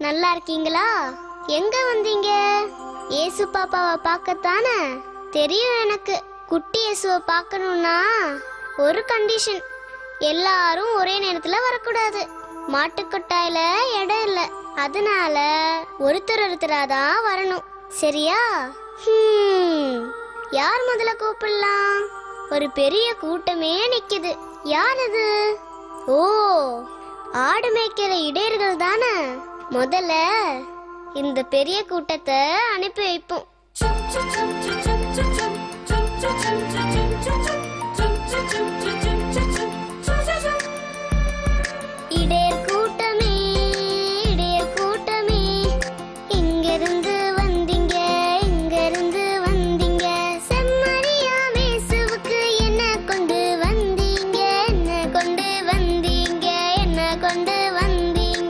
நல்லா இருக்கீங்களா எங்க வந்தீங்க இயேசு பாப்பாவை பார்க்கத்தானே தெரியும் எனக்கு குட்டி இயேசுவை பார்க்கணும்னா ஒரு கண்டிஷன் எல்லாரும் ஒரே நேரத்துல வரக்கூடாது மாட்டுக்கொட்டாயில இடம் இல்ல அதனால ஒருத்தர் ஒருத்தராதான் வரணும் சரியா ஹம், யார் முதல்ல கூப்பிடலாம் ஒரு பெரிய கூட்டமே நிக்குது யார் அது ஓ ஆடு மேய்க்கிற இடையர்கள் தானே முதல்ல இந்த பெரிய கூட்டத்தை அனுப்பி வைப்போம் இடையர் கூட்டமே இடையர் கூட்டமே இங்கிருந்து வந்தீங்க இங்கிருந்து வந்தீங்க செம்மறியா மேசுவுக்கு என்ன கொண்டு வந்தீங்க என்ன கொண்டு வந்தீங்க என்ன கொண்டு வந்தீங்க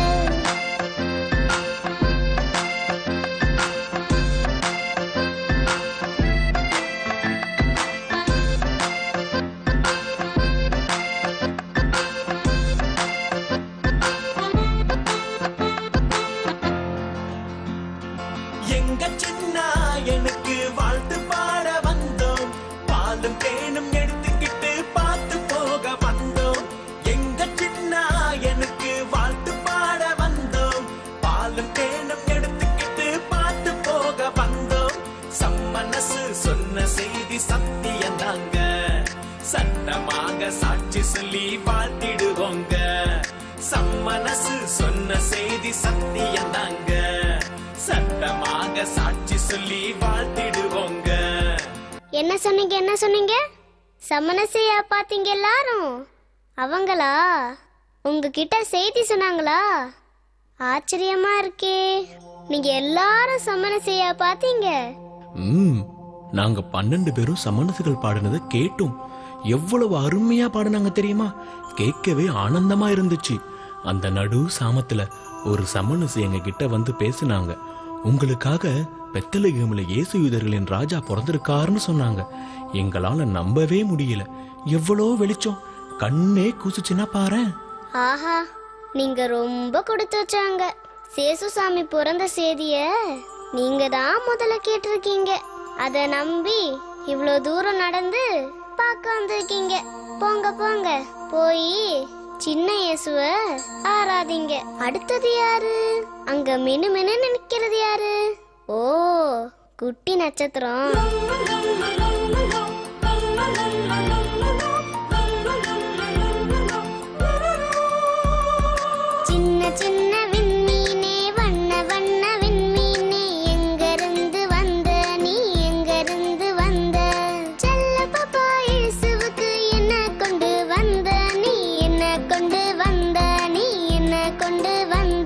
எங்க சின்ன எனக்கு வாழ்த்து பாட வந்தோம் பாலும் தேனும் எடுத்துக்கிட்டு பார்த்து போக வந்தோம் எங்க சின்ன எனக்கு வாழ்த்து பாட வந்தோம் பாலும் தேனும் எடுத்துக்கிட்டு பார்த்து போக வந்தோம் சம்மனசு சொன்ன செய்தி சத்தியம் தாங்க சட்டமாக சாட்சி சொல்லி வாழ்த்திடுவோங்க சம்மனசு சொன்ன செய்தி சத்தியம் தாங்க சட்டமாக சாட்சி சொல்லி வாழ்த்திடுவோங்க என்ன சொன்னீங்க என்ன சொன்னீங்க சமனசையா பாத்தீங்க எல்லாரும் அவங்களா உங்ககிட்ட செய்தி சொன்னாங்களா ஆச்சரியமா இருக்கே நீங்க எல்லாரும் சமனசையா பாத்தீங்க ம் நாங்க பன்னெண்டு பேரும் சமணசுகள் பாடினதை கேட்டோம் எவ்வளவு அருமையா பாடினாங்க தெரியுமா கேட்கவே ஆனந்தமா இருந்துச்சு அந்த நடு சாமத்துல ஒரு சமணசு எங்க கிட்ட வந்து பேசினாங்க உங்களுக்காக பெத்தலகேமில் இயேசு யூதர்களின் ராஜா பிறந்திருக்காருன்னு சொன்னாங்க எங்களால நம்பவே முடியல எவ்வளோ வெளிச்சம் கண்ணே கூசுச்சுன்னா பாரேன் ஆஹா நீங்க ரொம்ப கொடுத்து வச்சாங்க சேசுசாமி பிறந்த செய்திய நீங்க தான் முதல்ல கேட்டிருக்கீங்க அத நம்பி இவ்வளோ தூரம் நடந்து பார்க்க வந்திருக்கீங்க போங்க போங்க போய் சின்ன இயேசுவ ஆராதிங்க அடுத்தது யாரு அங்க மினு மினு நிக்கிறது யாரு ஓ குட்டி நட்சத்திரம் சின்ன சின்ன விண்மீனே வண்ண வண்ண விண்மீனே எங்கிருந்து வந்த நீ எங்கிருந்து வந்த செல்ல பாப்பா இயேசுவுக்கு என்ன கொண்டு வந்த நீ என்ன கொண்டு வந்த நீ என்ன கொண்டு வந்த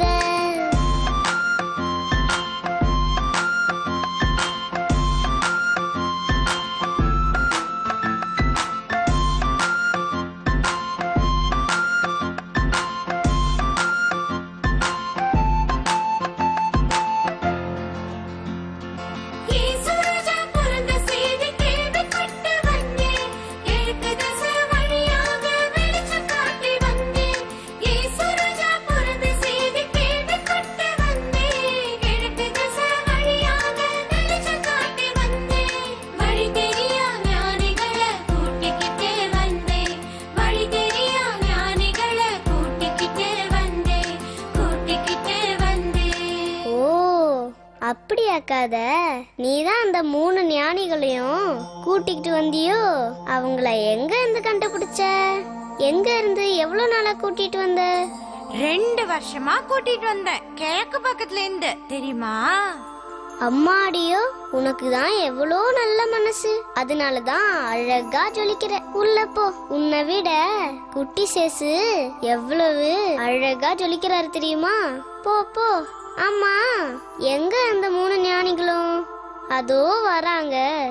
இயேசுராஜா பிறந்த செய்தி கேள்விப்பட்டு வந்தேன். கிழக்கு திசை வழியாக வெளிச்சம் காட்டி வந்தேன். இயேசுராஜா பிறந்த செய்தி கேள்விப்பட்டு வந்தேன். கிழக்கு திசை வழியாக வெளிச்சம் காட்டி வந்தேன். வழி தெரியா ஞானிகளை கூட்டிக்கிட்டே வந்தேன். வழி தெரியா ஞானிகளை கூட்டிக்கிட்டே வந்தேன். கூட்டிக்கிட்டே வந்தேன் ஓ அப்படியா கதை நீதான் அந்த மூணு ஞானிகளையும் கூட்டிக்கிட்டு வந்தியோ அவங்கள எங்க இருந்து கண்டுபிடிச்ச எங்க இருந்து எவ்வளவு நாளா கூட்டிட்டு வந்த ரெண்டு வருஷமா கூட்டிட்டு வந்தேன் கிழக்கு பக்கத்துல இருந்து தெரியுமா அம்மாடியோ உனக்கு தான் எவ்வளோ நல்ல மனசு அதனால தான் அழகா ஜொலிக்கிற உள்ள போ உன்னை விட குட்டி சேசு எவ்வளவு அழகா ஜொலிக்கிறாரு தெரியுமா போ போ ஆமா எங்க அந்த மூணு ஞானிகளும் அதோ வராங்க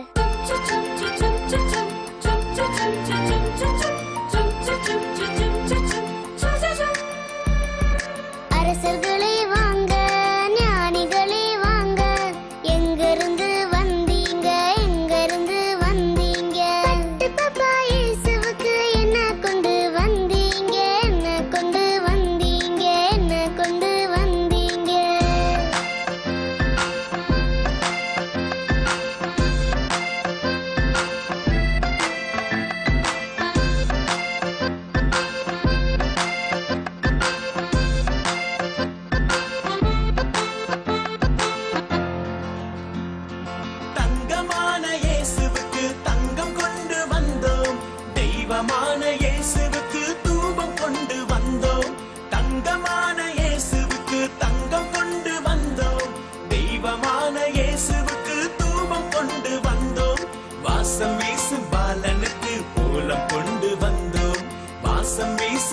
அரசர்களே வாங்க ஞானிகளே வாங்க எங்கிருந்து வந்தீங்க எங்கிருந்து வந்தீங்க பட்டு பாப்பா இயேசுவுக்கு என்ன கொண்டு வந்தீங்க என்ன கொண்டு வந்தீங்க என்ன கொண்டு வந்தீங்க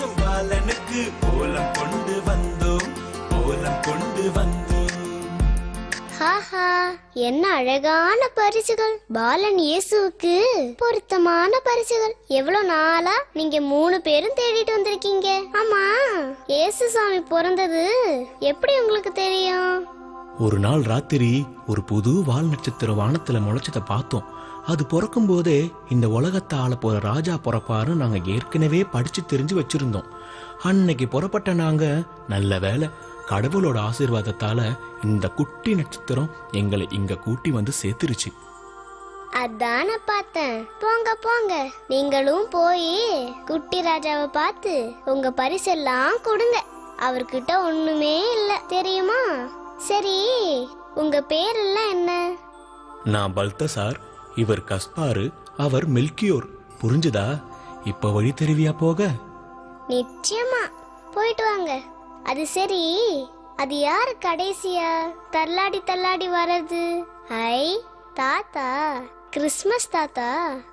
மாசம் பாலனுக்கு கோலம் கொண்டு வந்தோம் கோலம் கொண்டு வந்தோம் ஹாஹா என்ன அழகான பரிசுகள் பாலன் இயேசுவுக்கு பொருத்தமான பரிசுகள் எவ்வளவு நாளா நீங்க மூணு பேரும் தேடிட்டு வந்திருக்கீங்க ஆமா இயேசு சாமி பிறந்தது எப்படி உங்களுக்கு தெரியும் ஒரு நாள் ராத்திரி ஒரு புது வால் நட்சத்திர வானத்துல முளைச்சத பார்த்தோம் அது பிறக்கும் போதே இந்த உலகத்தை ஆள போற ராஜா பிறப்பாருன்னு நாங்க ஏற்கனவே படிச்சு தெரிஞ்சு வச்சிருந்தோம் அன்னைக்கு புறப்பட்ட நாங்க நல்ல வேளை கடவுளோட ஆசீர்வாதத்தால இந்த குட்டி நட்சத்திரம் எங்களை இங்க கூட்டி வந்து சேர்த்துருச்சு அதான பார்த்தேன் போங்க போங்க நீங்களும் போய் குட்டி ராஜாவை பார்த்து உங்க பரிசெல்லாம் கொடுங்க அவர்கிட்ட ஒண்ணுமே இல்ல தெரியுமா சரி உங்க பேரெல்லாம் என்ன நான் பல்தசார் இவர் கஸ்பாரு அவர் மில்கியோர் புரிஞ்சுதா இப்ப வழி தெரிவியா போக நிச்சயமா போயிட்டு வாங்க அது சரி அது யாரு கடைசியா தள்ளாடி தள்ளாடி வர்றது ஐ தாத்தா கிறிஸ்மஸ் தாத்தா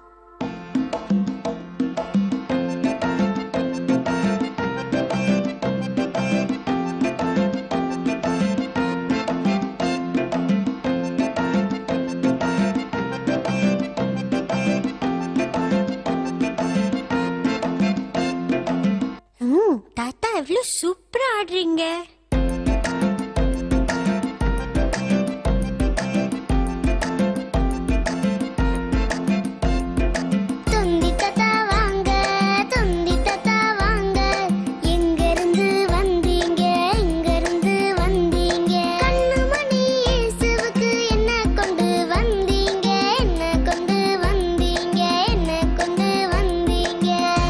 ம் தாத்தா எவ்வளவு சூப்பரா ஆடுறீங்க துந்தி தாத்தா வாங்க துந்தி தாத்தா வாங்க எங்க இருந்து வந்தீங்க எங்க இருந்து வந்தீங்க கண்ணுமணி இயேசுவுக்கு என்ன கொண்டு வந்தீங்க என்ன கொண்டு வந்தீங்க என்ன கொண்டு வந்தீங்க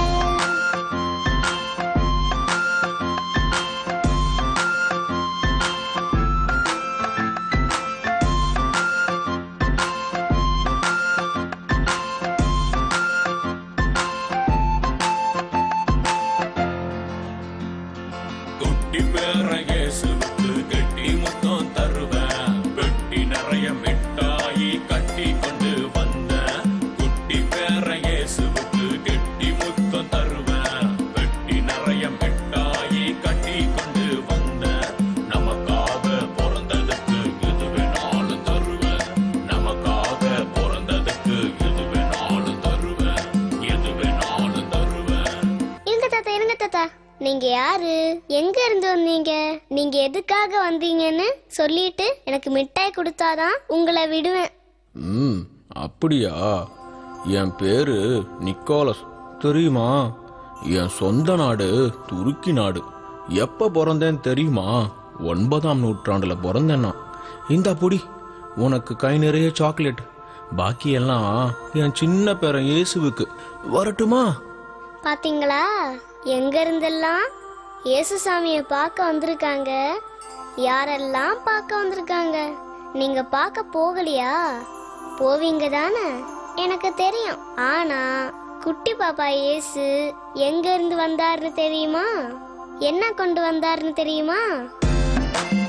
குட்டி பேர இயேசுவுக்கு கெட்டி முத்தம் தருவேன் பெட்டி நிறைய மிட்டாயி கட்டி கொண்டு வந்தேன் குட்டி பேர இயேசுவுக்கு கெட்டி முத்தம் தருவேன் பெட்டி நிறைய மிட்டாயி கட்டி கொண்டு வந்தேன் நமக்காக பிறந்ததுக்கு எது வேணாலும் தருவேன் நமக்காக பிறந்ததுக்கு எது வேணாலும் தருவேன் எது வேணாலும் தருவேன் இருங்க தாத்தா இருங்க தாத்தா நீங்க யாரு எங்க இருந்து வந்தீங்க நீங்க எதுக்காக வந்தீங்கன்னு சொல்லிட்டு எனக்கு மிட்டாய் கொடுத்தாதான் உங்களை விடுவேன் ம் அப்படியா என் பேரு நிக்கோலஸ் தெரியுமா என் சொந்த நாடு துருக்கி நாடு எப்ப பிறந்தேன் தெரியுமா ஒன்பதாம் நூற்றாண்டுல பிறந்தேன் நான் இந்த புடி உனக்கு கை நிறைய சாக்லேட் பாக்கி எல்லாம் என் சின்ன பேரன் இயேசுவுக்கு வரட்டுமா பாத்தீங்களா எங்க இருந்தெல்லாம் இயேசுசாமிய பார்க்க வந்திருக்காங்க யாரெல்லாம் பார்க்க வந்திருக்காங்க நீங்க பார்க்க போகலையா போவீங்க தானே எனக்கு தெரியும் ஆனா குட்டி பாப்பா இயேசு எங்க இருந்து வந்தாருன்னு தெரியுமா என்ன கொண்டு வந்தாருன்னு தெரியுமா